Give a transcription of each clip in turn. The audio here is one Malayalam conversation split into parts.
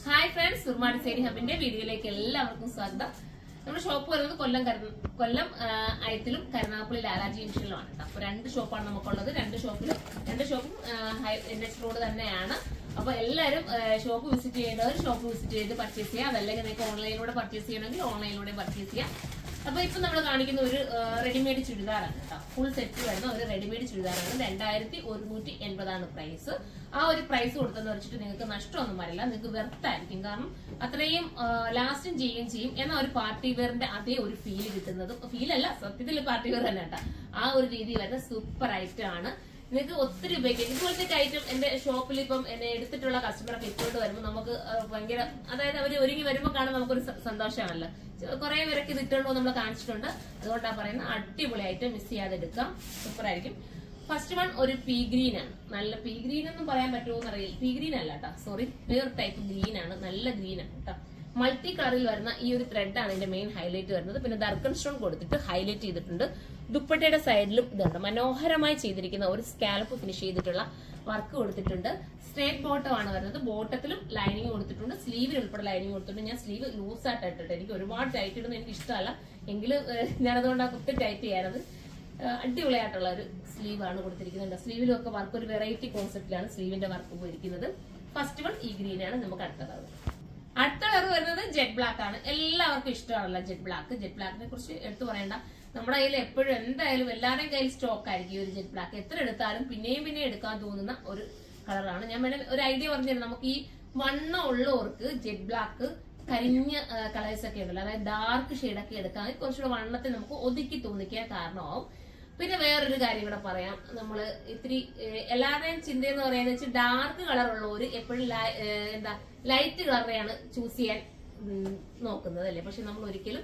ഹായ് ഫ്രണ്ട്സ് സുർമാടി സേരി ഹബിന്റെ വീഡിയോയിലേക്ക് എല്ലാവർക്കും സ്വാഗതം നമ്മുടെ ഷോപ്പ് വരുന്നത് കൊല്ലം കര- കൊല്ലം ആ, അയത്തിലും കരുനാഗപ്പള്ളി ലാലാജി ജംഗ്ഷനിലുമാണ് കേട്ടോ അപ്പൊ രണ്ട് ഷോപ്പാണ് നമുക്കുള്ളത് രണ്ട് ഷോപ്പിലും രണ്ട് ഷോപ്പും എൻ എച്ച് റോഡ് തന്നെയാണ് അപ്പൊ എല്ലാവരും ഷോപ്പ് വിസിറ്റ് ചെയ്യേണ്ടവർ ഷോപ്പ് വിസിറ്റ് ചെയ്ത് പർച്ചേസ് ചെയ്യാം അതല്ലെങ്കിൽ നിങ്ങൾക്ക് ഓൺലൈനിലൂടെ പർച്ചേസ് ചെയ്യണമെങ്കിൽ ഓൺലൈനിലൂടെ പർച്ചേസ് ചെയ്യാം അപ്പൊ ഇപ്പൊ നമ്മൾ കാണിക്കുന്ന ഒരു റെഡിമെയ്ഡ് ചുരിദാറാണ് കേട്ടോ ഫുൾ സെറ്റ് വരുന്ന ഒരു റെഡിമെയ്ഡ് ചുരിദാറാണ് രണ്ടായിരത്തി ഒരുന്നൂറ്റി എൺപതാണ് പ്രൈസ് ആ ഒരു പ്രൈസ് കൊടുത്തെന്ന് വെച്ചിട്ട് നിങ്ങൾക്ക് നഷ്ടമൊന്നും വരില്ല നിങ്ങൾക്ക് വെർത്തായിരിക്കും കാരണം അത്രയും ലാസ്റ്റും ചെയ്യുകയും ചെയ്യും എന്നാൽ ഒരു പാർട്ടി വെയറിന്റെ അതേ ഒരു ഫീൽ കിട്ടുന്നത് ഫീൽ അല്ല സത്യത്തിൽ പാർട്ടി വെയർ തന്നെ കേട്ടോ ആ ഒരു രീതി വരുന്ന സൂപ്പർ ഐറ്റം ആണ് നിങ്ങൾക്ക് ഒത്തിരി ഉപയോഗിക്കാം ഇതുപോലത്തെ ഐറ്റം എന്റെ ഷോപ്പിൽ ഇപ്പം എന്നെ എടുത്തിട്ടുള്ള കസ്റ്റമറൊക്കെ ഇട്ടുകൊണ്ട് വരുമ്പോൾ നമുക്ക് ആ, ഭയങ്കര അതായത് അവർ ഒരുങ്ങി വരുമ്പോൾ കാണാൻ നമുക്കൊരു സ- സന്തോഷമാണല്ലോ കുറെ പേരൊക്കെ ഇത് ഇട്ടുകൊണ്ട് നമ്മൾ കാണിച്ചിട്ടുണ്ട് അതുകൊണ്ടാണ് പറയുന്നത് അടിപൊളി ഐറ്റം മിസ് ചെയ്യാതെ എടുക്കാം സൂപ്പർ ആയിരിക്കും ഫസ്റ്റ് വൺ ഒരു പീ ഗ്രീൻ ആണ് നല്ല പീ ഗ്രീൻ എന്നും പറയാൻ പറ്റുമോ എന്നറിയില്ല പീ ഗ്രീൻ അല്ല കേട്ടോ സോറി വേറെ ടൈപ്പ് ഗ്രീൻ ആണ് നല്ല ഗ്രീൻ ആണ് കേട്ടോ മൾട്ടി കളറിൽ വരുന്ന ഈ ഒരു ത്രെഡ് ആണ് ഇതിന്റെ മെയിൻ ഹൈലൈറ്റ് വരുന്നത് പിന്നെ ദർക്കൺ സ്റ്റോൺ കൊടുത്തിട്ട് ഹൈലൈറ്റ് ചെയ്തിട്ടുണ്ട് ദുപ്പട്ടയുടെ സൈഡിലും ഇതുണ്ട് മനോഹരമായി ചെയ്തിരിക്കുന്ന ഒരു സ്കാലപ്പ് ഫിനിഷ് ചെയ്തിട്ടുള്ള വർക്ക് കൊടുത്തിട്ടുണ്ട് സ്ട്രേറ്റ് ബോട്ടം ആണ് വരുന്നത് ബോട്ടത്തിലും ലൈനിങ് കൊടുത്തിട്ടുണ്ട് സ്ലീവിൽ ഉൾപ്പെടെ ലൈനിങ് കൊടുത്തിട്ടുണ്ട് ഞാൻ സ്ലീവ് ലൂസ് ആയിട്ട് ഇട്ടിട്ട് എനിക്ക് ഒരുപാട് ടൈറ്റ് ഇടുന്നത് എനിക്ക് ഇഷ്ടമല്ല എങ്കിലും ഏഹ്, ഞാനതുകൊണ്ട് ആ കുത്തി ടൈറ്റ് ചെയ്യാറത് ഏഹ്, അടിപൊളിയായിട്ടുള്ള ഒരു സ്ലീവ് ആണ് കൊടുത്തിരിക്കുന്നുണ്ട് സ്ലീവിലും ഒക്കെ വർക്ക് ഒരു വെറൈറ്റി കോൺസെപ്റ്റിലാണ് സ്ലീവിന്റെ വർക്ക് പോയിരിക്കുന്നത് ഫസ്റ്റ് വൺ ഈ ഗ്രീൻ ആണ് നമുക്ക് അടുത്ത കളർ അടുത്ത കളർ വരുന്നത് ജെറ്റ് ബ്ലാക്ക് ആണ് എല്ലാവർക്കും ഇഷ്ടമാണല്ലോ ജെറ്റ് ബ്ലാക്ക് ജെറ്റ് ബ്ലാക്കിനെ കുറിച്ച് എടുത്തു പറയണ്ട നമ്മുടെ കയ്യിൽ എപ്പോഴും എന്തായാലും എല്ലാവരുടെയും കയ്യിൽ സ്റ്റോക്ക് ആയിരിക്കും ഈ ഒരു ജെറ്റ് ബ്ലാക്ക് എത്ര എടുത്താലും പിന്നെയും പിന്നെയും എടുക്കാൻ തോന്നുന്ന ഒരു കളറാണ് ഞാൻ വേണേ ഒരു ഐഡിയ പറഞ്ഞുതരാം നമുക്ക് ഈ വണ്ണം ഉള്ളവർക്ക് ജെറ്റ് ബ്ലാക്ക് കരിഞ്ഞ കളേഴ്സ് ഒക്കെ ഉണ്ടല്ലോ അതായത് ഡാർക്ക് ഷെയ്ഡൊക്കെ എടുക്കാൻ കുറച്ചുകൂടെ വണ്ണത്തെ നമുക്ക് ഒതുക്കി തോന്നിക്കാൻ കാരണമാവും പിന്നെ വേറൊരു കാര്യം കൂടെ പറയാം നമ്മള് ഇത്തിരി ഏഹ്, എല്ലാവരുടെയും ചിന്ത എന്ന് പറയുന്നത് വെച്ചാൽ ഡാർക്ക് കളർ ഉള്ളവര് എപ്പോഴും ലൈ- ഏഹ്, എന്താ ലൈറ്റ് കളറിനെയാണ് ചൂസ് ചെയ്യാൻ ഉം, നോക്കുന്നത് അല്ലേ പക്ഷെ നമ്മൾ ഒരിക്കലും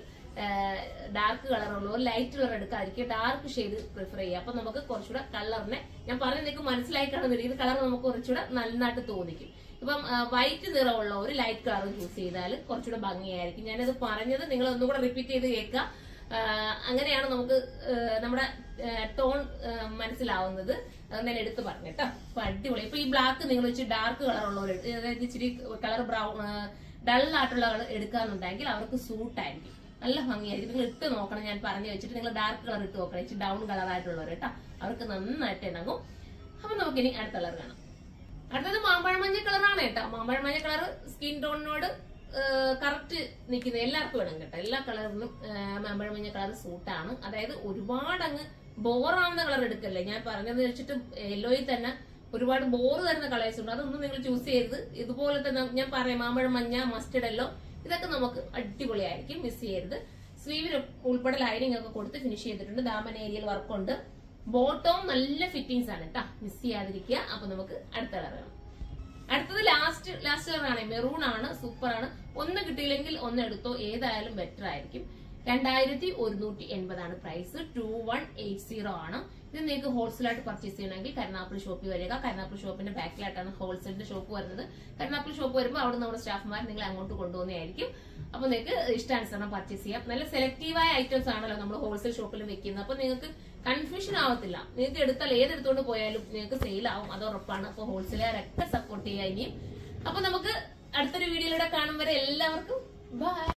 ഡാർക്ക് കളർ ഉള്ളവർ ലൈറ്റ് കളർ എടുക്കാതിരിക്കും ഡാർക്ക് ഷെയ്ഡ് പ്രിഫർ ചെയ്യുക അപ്പൊ നമുക്ക് കുറച്ചുകൂടെ കളറിനെ ഞാൻ പറഞ്ഞ നിങ്ങൾക്ക് മനസ്സിലായി കാണുന്നില്ല കളർ നമുക്ക് കുറച്ചുകൂടെ നന്നായിട്ട് തോന്നിക്കും ഇപ്പം വൈറ്റ് നിറമുള്ള ഒരു ലൈറ്റ് കളർ ചൂസ് ചെയ്താൽ കുറച്ചുകൂടെ ഭംഗിയായിരിക്കും ഞാനത് പറഞ്ഞത് നിങ്ങൾ ഒന്നുകൂടെ റിപ്പീറ്റ് ചെയ്ത് കേൾക്കുക ആ, അങ്ങനെയാണ് നമുക്ക് ആ, നമ്മുടെ ടോൺ മനസ്സിലാവുന്നത് അത് ഞാൻ എടുത്തു പറഞ്ഞു കേട്ടോ അപ്പൊ അടിപൊളി ഇപ്പൊ ഈ ബ്ലാക്ക് നിങ്ങൾ വെച്ച് ഡാർക്ക് കളർ ഉള്ളവർ അതായത് ഇച്ചിരി കളർ ബ്രൗൺ ഡൾ ആയിട്ടുള്ള കളർ എടുക്കാന്നുണ്ടെങ്കിൽ അവർക്ക് സൂട്ട് ആയിരിക്കും നല്ല ഭംഗിയായിരിക്കും നിങ്ങൾ ഇട്ട് നോക്കണം ഞാൻ പറഞ്ഞു വെച്ചിട്ട് നിങ്ങൾ ഡാർക്ക് കളർ ഇട്ട് നോക്കണം ഇച്ചിരി ഡൗൺ കളർ ആയിട്ടുള്ളവർ കേട്ടോ അവർക്ക് നന്നായിട്ട് ഇണങ്ങും അപ്പൊ നമുക്കിനി അടുത്ത കളർ കാണാം അടുത്തത് മാമ്പഴ മഞ്ഞ കളറാണ് കേട്ടോ മാമ്പഴ മഞ്ഞ കളർ സ്കിൻ ടോണിനോട് കറക്റ്റ് നിൽക്കുന്ന എല്ലാവർക്കും വേണം കേട്ടോ എല്ലാ കളറിനും മാമ്പഴ മഞ്ഞ കളർ സൂട്ടാണ് അതായത് ഒരുപാട് അങ്ങ് ബോറാവുന്ന കളർ എടുക്കല്ലേ ഞാൻ പറഞ്ഞത് വെച്ചിട്ട് യെല്ലോയിൽ തന്നെ ഒരുപാട് ബോർ തരുന്ന കളേഴ്സ് ഉണ്ട് അതൊന്നും നിങ്ങൾ ചൂസ് ചെയ്ത് ഇതുപോലെ തന്നെ ഞാൻ പറയാം മാമ്പഴ മഞ്ഞ മസ്റ്റർഡ് എല്ലോ ഇതൊക്കെ നമുക്ക് അടിപൊളിയായിരിക്കും മിസ് ചെയ്യരുത് സ്ലീവിൽ ഉൾപ്പെടെ ലൈനിങ് ഒക്കെ കൊടുത്ത് ഫിനിഷ് ചെയ്തിട്ടുണ്ട് ദാമൻ ഏരിയയിൽ വർക്കുണ്ട് ബോട്ടവും നല്ല ഫിറ്റിംഗ്സ് ആണ് കേട്ടോ മിസ് ചെയ്യാതിരിക്കുക അപ്പൊ നമുക്ക് അടുത്ത കളർ കാണാം അടുത്തത് ലാസ്റ്റ് ലാസ്റ്റ് കളറാണ് മെറൂൺ ആണ് സൂപ്പർ ആണ് ഒന്ന് കിട്ടിയില്ലെങ്കിൽ ഒന്ന് എടുത്തോ ഏതായാലും ബെറ്റർ ആയിരിക്കും രണ്ടായിരത്തി ഒരുന്നൂറ്റി എൺപതാണ് price two one eight zero ആണ് ഇത് നിങ്ങൾക്ക് ഹോൾസെയിലായിട്ട് പർച്ചേസ് ചെയ്യണമെങ്കിൽ കരുനാപ്പിൾ ഷോപ്പിൽ വരിക കരുനാപ്പിൾ ഷോപ്പിന്റെ ബാക്കിലായിട്ടാണ് ഹോൾസെയിലിന്റെ ഷോപ്പ് വരുന്നത് കരുനാപ്പിൾ ഷോപ്പ് വരുമ്പോൾ അവിടെ നമ്മുടെ സ്റ്റാഫ്മാർ നിങ്ങളെ അങ്ങോട്ട് കൊണ്ടുപോകുന്നതായിരിക്കും അപ്പൊ നിങ്ങൾക്ക് ഇഷ്ടാനുസരണം പർച്ചേസ് ചെയ്യാം നല്ല സെലക്റ്റീവായ ഐറ്റംസ് ആണല്ലോ നമ്മൾ ഹോൾസെയിൽ ഷോപ്പിൽ വെക്കുന്നത് അപ്പൊ നിങ്ങൾക്ക് കൺഫ്യൂഷൻ ആവത്തില്ല നിങ്ങൾക്ക് എടുത്താൽ ഏതെടുത്തോണ്ട് പോയാലും നിങ്ങൾക്ക് സെയിൽ ആവും അത് ഉറപ്പാണ് അപ്പൊ ഹോൾസെയിലുകാരൊക്കെ സപ്പോർട്ട് ചെയ്യുക ഇനിയും അപ്പൊ നമുക്ക് അടുത്തൊരു വീഡിയോയിലൂടെ കാണും വരെ എല്ലാവർക്കും ബൈ